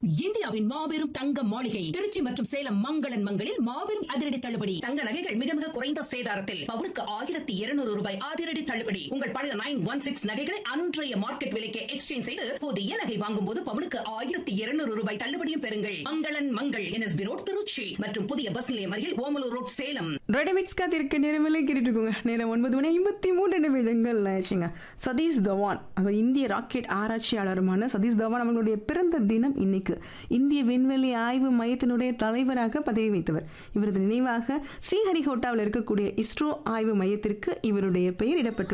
இந்தியாவின் மாபெரும் தங்க மாளிகை திருச்சி மற்றும் சேலம் மங்களன் மங்களில் மாபெரும் அதிரடி தள்ளுபடி தங்க நகைகள் மிக மிக குறைந்த சேதாரத்தில் பவுனுக்கு ஆயிரத்தி இருநூறு ரூபாய் அதிரடி தள்ளுபடி உங்கள் பழைய நைன் ஒன் சிக்ஸ் நகைகளை அன்றைய மார்க்கெட் விலைக்கு எக்ஸ்சேஞ்ச் செய்து புதிய நகை வாங்கும் போது பவுனுக்கு ஆயிரத்தி இருநூறு ரூபாய் தள்ளுபடியும் பெறுங்கள் மங்களன் மங்கள் என்எஸ்பி ரோட் திருச்சி மற்றும் புதிய பஸ் நிலையம் அருகில் ஓமலூர் ரோட் சேலம் ரெடிமிக்ஸ் காத்திருக்க நேரமில்லை கேட்டுருக்கோங்க நேரம் ஒன்பது மணி ஐம்பத்தி மூன்று நிமிடங்கள் ஆச்சுங்க சதீஷ் தவான் அவர் இந்திய ராக்கெட் ஆராய்ச்சியாளருமான சதீஷ் தவான் அவர்களுடைய பிறந்த தினம் இன்னைக்கு இந்திய விண்வெளி ஆய்வு மையத்தினுடைய தலைவராக பதவி வைத்தவர் இவரது நினைவாக ஸ்ரீஹரிகோட்டாவில் இருக்கக்கூடிய இஸ்ரோ ஆய்வு மையத்திற்கு இவருடைய பெயர் இடப்பட்டுள்ளது